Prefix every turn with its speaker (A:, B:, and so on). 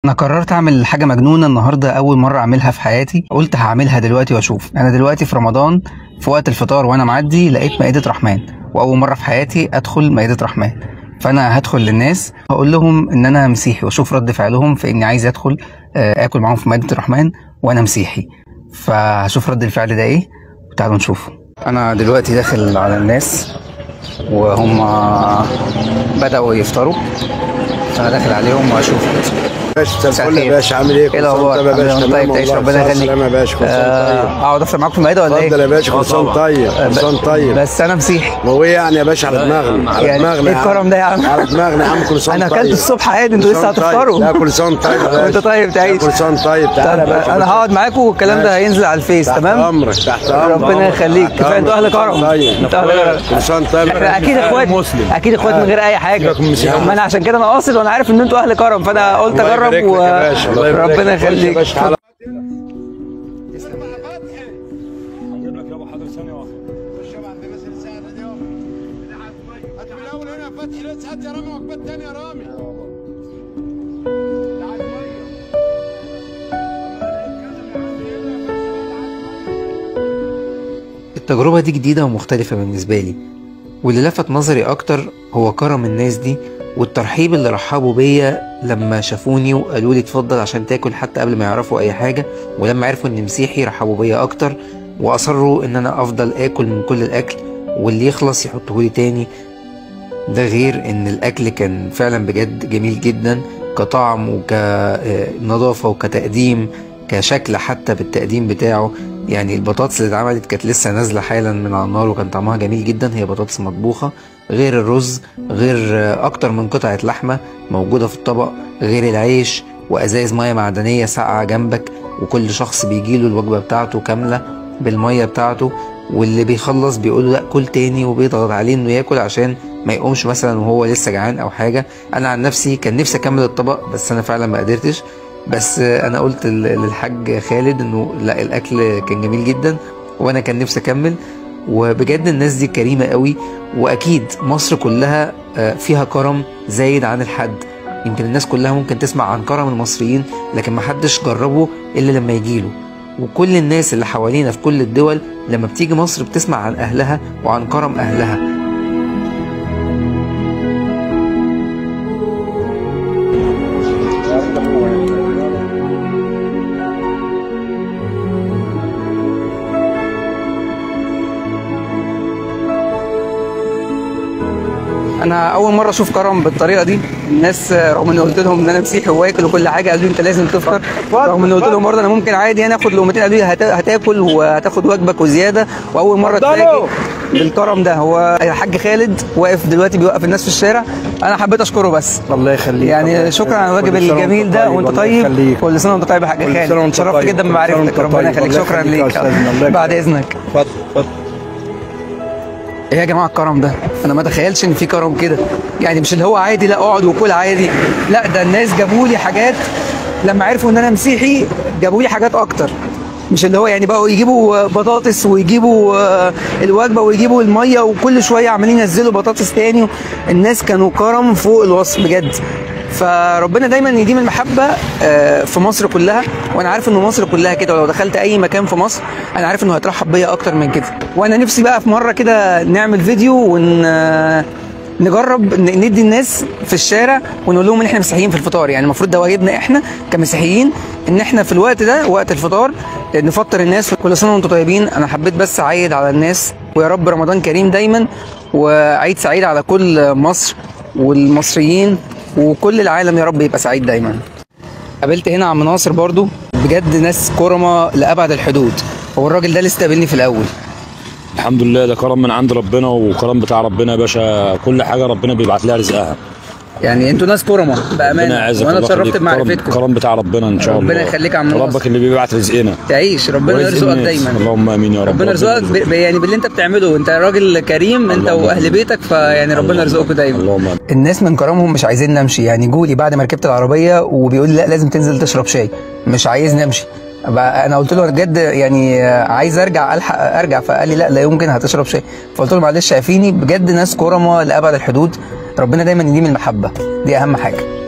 A: انا قررت اعمل حاجه مجنونه النهارده اول مره اعملها في حياتي قلت هعملها دلوقتي واشوف انا دلوقتي في رمضان في وقت الفطار وانا معدي لقيت مائده رحمن واول مره في حياتي ادخل مائده رحمن فانا هدخل للناس هقول لهم ان انا مسيحي واشوف رد فعلهم في اني عايز ادخل آه، اكل معاهم في مائده الرحمن وانا مسيحي فهشوف رد الفعل ده ايه وتعالوا نشوفه انا دلوقتي داخل على الناس وهم بدأوا يفطروا فانا داخل عليهم واشوف
B: باشا مساء
A: مساء
B: الفل يا
A: الخير.
B: باشا عامل ايه؟
A: ايه الاخبار؟
B: كل سنة
A: عامل
B: طيب يا باشا
A: إيه؟
B: تمام
A: طيب تعيش
B: والله.
A: ربنا
B: بصحة
A: يخليك
B: وسلامة يا باشا كل سنة
A: آه،
B: طيب
A: اقعد افطر معاكم في المائده ولا ايه؟
B: اتفضل يا باشا كل سنة طيب كل سنة طيب
A: بس انا مسيحي
B: هو ايه يعني يا باشا على دماغنا على
A: يعني
B: دماغنا
A: ايه
B: يا عم.
A: الكرم ده يا عم؟
B: على دماغنا يا عم كل سنة
A: انا
B: طيب
A: اكلت الصبح عادي انتوا
B: كل
A: لسه
B: سنة طيب.
A: هتفطروا
B: لا كل سنة طيب يا باشا
A: وانت طيب تعيش
B: كل سنة طيب تعالى يا
A: طب
B: باشا
A: انا هقعد معاكم والكلام ده
B: ماشي.
A: هينزل على الفيس
B: تحت
A: تمام؟
B: امرك تحت امرك
A: ربنا يخليك
B: تحت
A: كفايه انتوا اهل
B: أمرك.
A: كرم
B: طيب
A: انتوا اهل كرم
B: كل سنة طيب
A: احنا اكيد اخوات اكيد اخوات من غير اي حاجه ما انا عشان كده انا قاصد وانا عارف ان انتوا اهل كرم فانا قلت
B: الله
A: اجرب
B: يبارك لك يا باشا. الله يبارك لك.
A: وربنا
B: خش يا
A: يخليك
B: باشا، تعالى.
C: هجيب لك يابا حاضر ثانية واحدة
A: التجربة دي جديدة ومختلفة بالنسبة لي واللي لفت نظري أكتر هو كرم الناس دي والترحيب اللي رحبوا بيا لما شافوني وقالوا لي اتفضل عشان تاكل حتى قبل ما يعرفوا أي حاجة ولما عرفوا إني مسيحي رحبوا بيا أكتر وأصروا إن أنا أفضل آكل من كل الأكل واللي يخلص يحطهولي تاني ده غير إن الأكل كان فعلا بجد جميل جدا كطعم وكنظافة وكتقديم كشكل حتى بالتقديم بتاعه يعني البطاطس اللي اتعملت كانت لسه نازله حالا من على النار وكان طعمها جميل جدا هي بطاطس مطبوخه غير الرز غير آه، اكتر من قطعه لحمه موجوده في الطبق غير العيش وازايز ميه معدنيه ساقعه جنبك وكل شخص بيجيله الوجبه بتاعته كامله بالميه بتاعته واللي بيخلص بيقول له لا كل تاني وبيضغط عليه انه ياكل عشان ما يقومش مثلا وهو لسه جعان او حاجه انا عن نفسي كان نفسي اكمل الطبق بس انا فعلا ما قدرتش بس انا قلت ل- للحاج خالد انه لا الاكل كان جميل جدا وانا كان نفسي اكمل وبجد الناس دي كريمه قوي واكيد مصر كلها آه، فيها كرم زايد عن الحد يمكن الناس كلها ممكن تسمع عن كرم المصريين لكن محدش جربه الا لما يجيله وكل الناس اللي حوالينا في كل الدول لما بتيجي مصر بتسمع عن اهلها وعن كرم اهلها انا اول مره اشوف كرم بالطريقه دي الناس آه، رغم اني قلت لهم ان انا مسيحي واكل وكل حاجه قالوا لي انت لازم تفطر رغم اني قلت لهم برضه انا ممكن عادي انا اخد لقمتين قالوا لي هت- هتاكل وهتاخد وجبك وزياده واول مره اتفاجئ بالكرم ده هو الحاج خالد واقف دلوقتي بيوقف الناس في الشارع انا حبيت اشكره بس
B: الله يخليك
A: يعني شكرا على الواجب
B: كل سنة وأنت
A: الجميل ده
B: طيب،
A: وانت
B: الله
A: طيب
B: يخليك.
A: كل سنه وانت طيب يا حاج
B: كل سنة
A: خالد
B: وأنت
A: شرفت
B: طيب.
A: جدا
B: كل سنة
A: بمعرفتك
B: وأنت
A: ربنا
B: طيب.
A: يخليك
B: الله
A: شكرا
B: يخليك يا
A: ليك
B: أستاذنا. الله
A: بعد
B: يخليك.
A: اذنك
B: اتفضل اتفضل
A: ايه يا جماعه الكرم ده انا ما اتخيلش ان في كرم كده يعني مش اللي هو عادي لا اقعد وكل عادي لا ده الناس جابوا لي حاجات لما عرفوا ان انا مسيحي جابوا لي حاجات اكتر مش اللي هو يعني بقوا يجيبوا بطاطس ويجيبوا آه، الوجبه ويجيبوا الميه وكل شويه عمالين ينزلوا بطاطس تاني الناس كانوا كرم فوق الوصف بجد فربنا دايما يديم المحبه آه، في مصر كلها وانا عارف ان مصر كلها كده ولو دخلت اي مكان في مصر انا عارف انه هيترحب بيا اكتر من كده وانا نفسي بقى في مره كده نعمل فيديو ون آه، نجرب ن- ندي الناس في الشارع ونقول لهم ان احنا مسيحيين في الفطار يعني المفروض ده واجبنا احنا كمسيحيين ان احنا في الوقت ده وقت الفطار نفطر الناس كل سنه وانتم طيبين انا حبيت بس اعيد على الناس ويا رب رمضان كريم دايما وعيد سعيد على كل مصر والمصريين وكل العالم يا رب يبقى سعيد دايما قابلت هنا عم ناصر برضو بجد ناس كرمة لأبعد الحدود هو الراجل ده اللي استقبلني في الأول
C: الحمد لله ده كرم من عند ربنا وكرم بتاع ربنا يا باشا كل حاجة ربنا بيبعت لها رزقها
A: يعني انتوا ناس كرمة
C: ربنا
A: بأمانة
C: يعزك
A: وأنا
C: الله
A: اتشرفت
C: يخليك.
A: بمعرفتكم
C: كرم بتاع ربنا ان شاء الله
A: ربنا يخليك يا عم ناصر.
C: ربك اللي بيبعت رزقنا
A: تعيش ربنا
C: ورزق
A: يرزقك
C: الناس.
A: دايما
C: اللهم امين يا رب
A: ربنا يرزقك ب... ب- يعني باللي انت بتعمله انت راجل كريم انت
C: اللهم
A: واهل
C: آمين.
A: بيتك فيعني ربنا يرزقكم دايما
C: اللهم امين
A: الناس من كرمهم مش عايزين نمشي يعني جولي بعد ما ركبت العربيه وبيقول لي لا لازم تنزل تشرب شاي مش عايز نمشي بقى انا قلت له بجد يعني عايز ارجع الحق ارجع فقال لي لا لا يمكن هتشرب شاي فقلت له معلش عافيني بجد ناس كرمه لابعد الحدود ربنا دايما يديم المحبه دي اهم حاجه